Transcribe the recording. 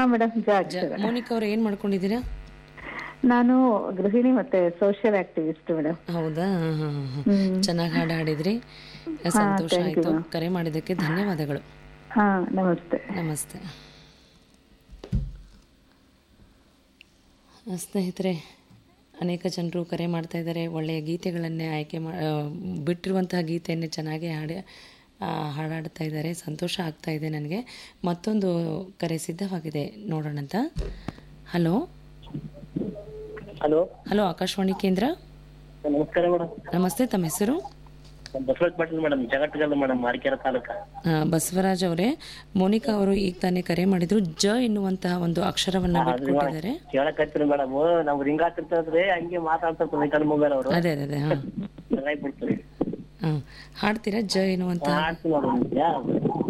ಹಾ ಮೇಡಮ್ ಜ ಅಕ್ಷರ ಮೋನಿಕಾ ಅವ್ರು ಏನ್ ಮಾಡ್ಕೊಂಡಿದ್ದೀರಾ ನಾನು ಗೃಹಿಣಿ ಮತ್ತೆ ಸೋಷಿಯಲ್ ಆಕ್ಟಿವಿಸ್ಟ್ ಮೇಡಮ್ ಹೌದಾ ಚೆನ್ನಾಗಿ ಹಾಡು ಹಾಡಿದ್ರಿ ಸಂತೋಷ ಆಯ್ತು ಕರೆ ಮಾಡಿದ್ದಕ್ಕೆ ಧನ್ಯವಾದಗಳು ಹಾ ನಮಸ್ತೆ ನಮಸ್ತೆ ಸ್ನೇಹಿತರೆ ಅನೇಕ ಜನರು ಕರೆ ಮಾಡ್ತಾ ಇದ್ದಾರೆ ಒಳ್ಳೆಯ ಗೀತೆಗಳನ್ನೇ ಆಯ್ಕೆ ಮಾ ಆ, ಬಿಟ್ಟಿರುವಂತಹ ಗೀತೆಯನ್ನೇ ಚೆನ್ನಾಗಿ ಹಾಡಿ ಆ, ಹಾಡಾಡ್ತಾ ಇದ್ದಾರೆ ಸಂತೋಷ ಆಗ್ತಾ ಇದೆ ನನಗೆ ಮತ್ತೊಂದು ಕರೆ ಸಿದ್ಧವಾಗಿದೆ ನೋಡೋಣಂತ ಹಲೋ ಹಲೋ ಹಲೋ ಆಕಾಶವಾಣಿ ಕೇಂದ್ರ ನಮಸ್ಕಾರ ಮೇಡಮ್ ನಮಸ್ತೆ ತಮ್ಮ ಹೆಸರು ಬಸವರಾಜ್ ಪಾಟೀಲ್ ಮೇಡಮ್ ಜಗತ್ಗಲ್ ಮೇಡಮ್ ಮಾರ್ಕೆರ ತಾಲೂಕ ಆ, ಬಸವರಾಜ್ ಅವರೇ ಮೋನಿಕಾ ಅವರು ಈಗ ತಾನೇ ಕರೆ ಮಾಡಿದ್ರು ಜ ಎನ್ನುವಂತಹ ಒಂದು ಅಕ್ಷರವನ್ನ ಬಿಟ್ಕೊಟ್ಟಿದ್ದಾರೆ ಕೇಳಕ್ ಹತ್ತಿರ ಮೇಡಮ್ ನಾವ್ ರಿಂಗ್ ಆಗ್ತಿರ್ತದ್ರಿ ಹಂಗೆ ಮಾತಾಡ್ತಿರ್ತಾರೆ ಕಣ್ ಮೊಬೈಲ್ ಅವರು ಅದೇ ಅದೇ ಅದೇ ಹಾ ಬಿಡ್ತೀರಿ ಹಾ ಹಾಡ್ತೀರಾ ಜ ಎನ್ನುವಂತಹ ಮಾಡ್ತೀನಿ ಮೇಡಮ್